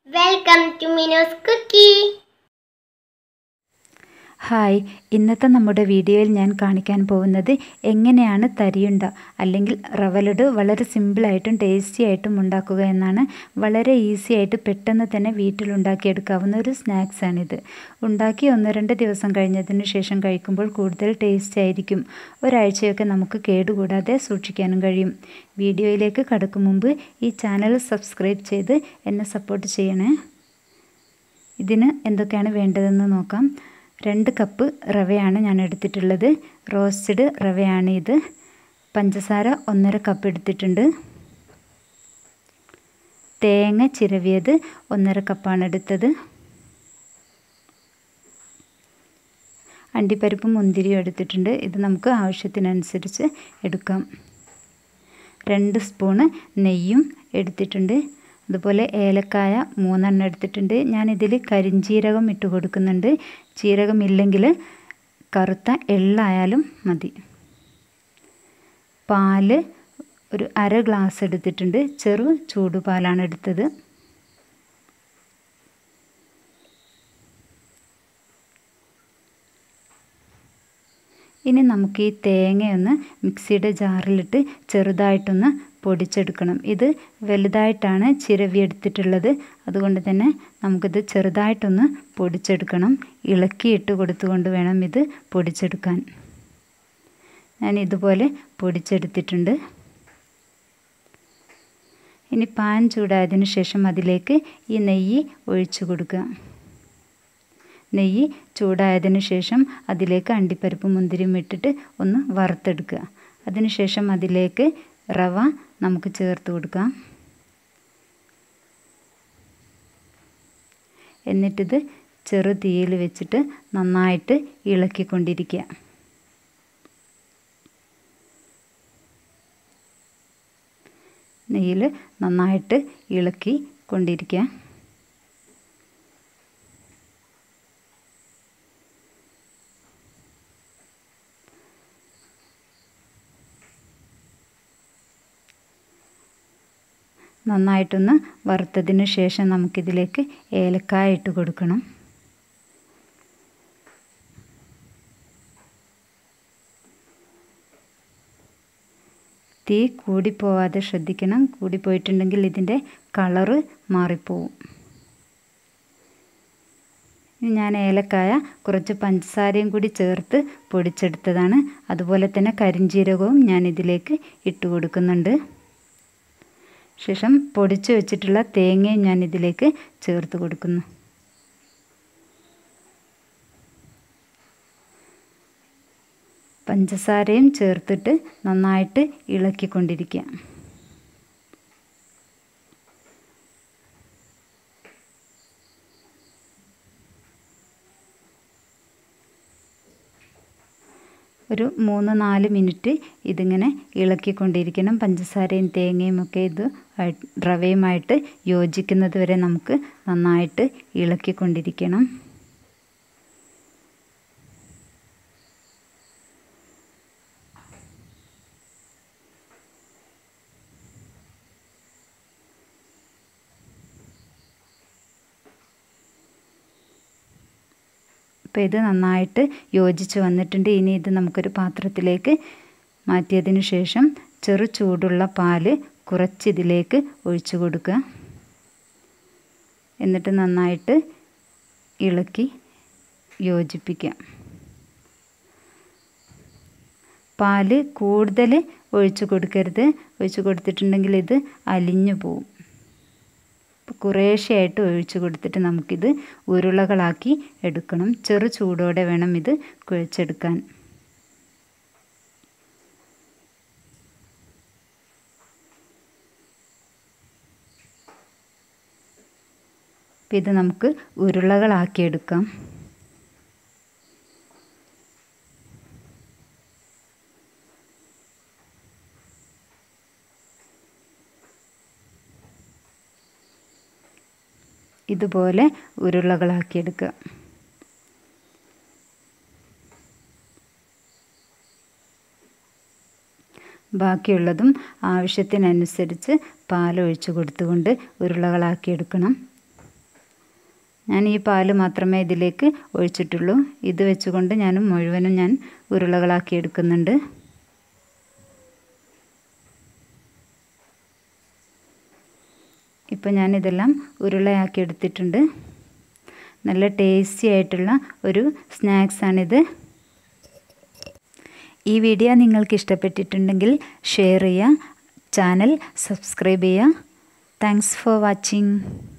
welcome to Mino's cookie hi ഇന്നത്തെ നമ്മുടെ വീഡിയോയിൽ ഞാൻ കാണിക്കാൻ പോകുന്നത് എങ്ങനെയാണ് തരിയുണ്ട അല്ലെങ്കിൽ റവലഡ് വളരെ സിമ്പിളായിട്ടും ടേസ്റ്റി ആയിട്ടും ഉണ്ടാക്കുക എന്നാണ് വളരെ ഈസി ആയിട്ട് പെട്ടെന്ന് തന്നെ വീട്ടിലുണ്ടാക്കിയെടുക്കാവുന്ന ഒരു സ്നാക്സാണിത് ഉണ്ടാക്കി ഒന്ന് രണ്ട് ദിവസം കഴിഞ്ഞതിന് ശേഷം കഴിക്കുമ്പോൾ കൂടുതൽ ടേസ്റ്റ് ആയിരിക്കും ഒരാഴ്ചയൊക്കെ നമുക്ക് കേടുകൂടാതെ സൂക്ഷിക്കാനും കഴിയും വീഡിയോയിലേക്ക് കടക്കും മുമ്പ് ഈ ചാനൽ സബ്സ്ക്രൈബ് ചെയ്ത് എന്നെ സപ്പോർട്ട് ചെയ്യണേ ഇതിന് എന്തൊക്കെയാണ് വേണ്ടതെന്ന് നോക്കാം രണ്ട് കപ്പ് റവയാണ് ഞാൻ എടുത്തിട്ടുള്ളത് റോസ്റ്റഡ് റവയാണ് ഇത് പഞ്ചസാര ഒന്നര കപ്പ് എടുത്തിട്ടുണ്ട് തേങ്ങ ചിരവിയത് ഒന്നര കപ്പാണ് എടുത്തത് അണ്ടിപ്പരിപ്പും മുന്തിരിയും എടുത്തിട്ടുണ്ട് ഇത് നമുക്ക് ആവശ്യത്തിനനുസരിച്ച് എടുക്കാം രണ്ട് സ്പൂണ് നെയ്യും എടുത്തിട്ടുണ്ട് അതുപോലെ ഏലക്കായ മൂന്നെണ്ണം എടുത്തിട്ടുണ്ട് ഞാനിതിൽ കരിഞ്ജീരകം ഇട്ട് കൊടുക്കുന്നുണ്ട് ജീരകം ഇല്ലെങ്കിൽ കറുത്ത എള്ളായാലും മതി പാല് ഒരു അര ഗ്ലാസ് എടുത്തിട്ടുണ്ട് ചെറു ചൂടുപാലാണ് എടുത്തത് ഇനി നമുക്ക് ഈ തേങ്ങയൊന്ന് മിക്സിയുടെ ജാറിലിട്ട് ചെറുതായിട്ടൊന്ന് പൊടിച്ചെടുക്കണം ഇത് വലുതായിട്ടാണ് ചിരവി എടുത്തിട്ടുള്ളത് അതുകൊണ്ട് തന്നെ നമുക്കിത് ചെറുതായിട്ടൊന്ന് പൊടിച്ചെടുക്കണം ഇളക്കിയിട്ട് കൊടുത്തുകൊണ്ട് വേണം ഇത് പൊടിച്ചെടുക്കാൻ ഞാൻ ഇതുപോലെ പൊടിച്ചെടുത്തിട്ടുണ്ട് ഇനി പാൻ ചൂടായതിനു ശേഷം അതിലേക്ക് ഈ നെയ്യ് ഒഴിച്ചു കൊടുക്കുക നെയ്യ് ചൂടായതിന് ശേഷം അതിലേക്ക് അണ്ടിപ്പരിപ്പ് മുന്തിരിയും ഇട്ടിട്ട് ഒന്ന് വറുത്തെടുക്കുക അതിനുശേഷം അതിലേക്ക് റവ നമുക്ക് ചേർത്ത് കൊടുക്കാം എന്നിട്ടിത് ചെറു തീയിൽ വെച്ചിട്ട് നന്നായിട്ട് ഇളക്കിക്കൊണ്ടിരിക്കുക നെയ്യിൽ നന്നായിട്ട് ഇളക്കി കൊണ്ടിരിക്കുക നന്നായിട്ടൊന്ന് വറുത്തതിന് ശേഷം നമുക്കിതിലേക്ക് ഏലക്കായ ഇട്ട് കൊടുക്കണം തീ കൂടിപ്പോവാതെ ശ്രദ്ധിക്കണം കൂടിപ്പോയിട്ടുണ്ടെങ്കിൽ ഇതിൻ്റെ കളറ് മാറിപ്പോവും ഞാൻ ഏലക്കായ കുറച്ച് പഞ്ചസാരയും കൂടി ചേർത്ത് പൊടിച്ചെടുത്തതാണ് അതുപോലെ തന്നെ കരിഞ്ജീരകവും ഞാൻ ഇതിലേക്ക് ഇട്ട് കൊടുക്കുന്നുണ്ട് ശേഷം പൊടിച്ചു വെച്ചിട്ടുള്ള തേങ്ങയും ഞാൻ ഇതിലേക്ക് ചേർത്ത് കൊടുക്കുന്നു പഞ്ചസാരയും ചേർത്തിട്ട് നന്നായിട്ട് ഇളക്കിക്കൊണ്ടിരിക്കുക ഒരു മൂന്ന് നാല് മിനിറ്റ് ഇതിങ്ങനെ ഇളക്കിക്കൊണ്ടിരിക്കണം പഞ്ചസാരയും തേങ്ങയും ഒക്കെ ഇത് റവയുമായിട്ട് യോജിക്കുന്നത് വരെ നമുക്ക് നന്നായിട്ട് ഇളക്കിക്കൊണ്ടിരിക്കണം അപ്പോൾ ഇത് നന്നായിട്ട് യോജിച്ച് വന്നിട്ടുണ്ട് ഇനി ഇത് നമുക്കൊരു പാത്രത്തിലേക്ക് മാറ്റിയതിന് ശേഷം ചെറു ചൂടുള്ള പാല് കുറച്ച് ഇതിലേക്ക് ഒഴിച്ചു കൊടുക്കുക എന്നിട്ട് നന്നായിട്ട് ഇളക്കി യോജിപ്പിക്കുക പാല് കൂടുതൽ ഒഴിച്ചു കൊടുക്കരുത് ഒഴിച്ചു കൊടുത്തിട്ടുണ്ടെങ്കിൽ ഇത് അലിഞ്ഞു പോവും കുറേശ്ശെയായിട്ട് ഒഴിച്ചു കൊടുത്തിട്ട് നമുക്കിത് ഉരുളകളാക്കി എടുക്കണം ചെറു ചൂടോടെ വേണം ഇത് കുഴച്ചെടുക്കാൻ അപ്പം ഇത് നമുക്ക് ഉരുളകളാക്കിയെടുക്കാം ഇതുപോലെ ഉരുളകളാക്കിയെടുക്കുക ബാക്കിയുള്ളതും ആവശ്യത്തിനനുസരിച്ച് പാലൊഴിച്ച് കൊടുത്തുകൊണ്ട് ഉരുളകളാക്കിയെടുക്കണം ഞാൻ ഈ പാല് മാത്രമേ ഇതിലേക്ക് ഒഴിച്ചിട്ടുള്ളൂ ഇത് വെച്ചുകൊണ്ട് ഞാൻ മുഴുവനും ഞാൻ ഉരുളകളാക്കി എടുക്കുന്നുണ്ട് ഇപ്പോൾ ഞാനിതെല്ലാം ഉരുളയാക്കി എടുത്തിട്ടുണ്ട് നല്ല ടേസ്റ്റി ആയിട്ടുള്ള ഒരു സ്നാക്സാണിത് ഈ വീഡിയോ നിങ്ങൾക്ക് ഇഷ്ടപ്പെട്ടിട്ടുണ്ടെങ്കിൽ ഷെയർ ചെയ്യുക ചാനൽ സബ്സ്ക്രൈബ് ചെയ്യുക താങ്ക്സ് ഫോർ വാച്ചിങ്